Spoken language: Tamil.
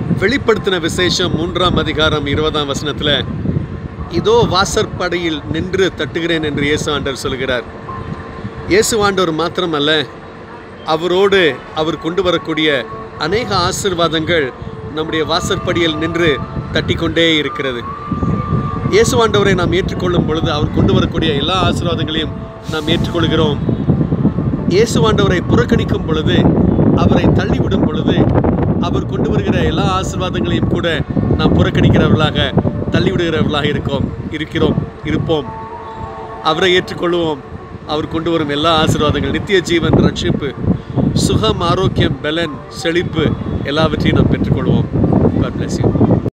வெளிப்படுத்தின விசேஷம் மூன்றாம் அதிகாரம் இருபதாம் வசனத்தில் இதோ வாசற்படியில் நின்று தட்டுகிறேன் என்று இயேசு ஆண்டவர் சொல்கிறார் இயேசு ஆண்டவர் மாத்திரமல்ல அவரோடு அவர் கொண்டு வரக்கூடிய அநேக ஆசிர்வாதங்கள் நம்முடைய வாசற்படியில் நின்று தட்டிக்கொண்டே இருக்கிறது இயேசு ஆண்டவரை நாம் ஏற்றுக்கொள்ளும் பொழுது அவர் கொண்டு வரக்கூடிய எல்லா ஆசீர்வாதங்களையும் நாம் ஏற்றுக்கொள்கிறோம் இயேசு ஆண்டவரை புறக்கணிக்கும் பொழுது அவரை தள்ளிவிடும் பொழுது அவர் கொண்டு வருகிற எல்லா ஆசீர்வாதங்களையும் கூட நாம் புறக்கணிக்கிறவர்களாக தள்ளிவிடுகிறவர்களாக இருக்கோம் இருக்கிறோம் இருப்போம் அவரை ஏற்றுக்கொள்வோம் அவர் கொண்டு வரும் எல்லா ஆசீர்வாதங்கள் நித்திய ஜீவன் ரட்சிப்பு சுகம் ஆரோக்கியம் பலன் செழிப்பு எல்லாவற்றையும் நாம் பெற்றுக்கொள்வோம் God bless you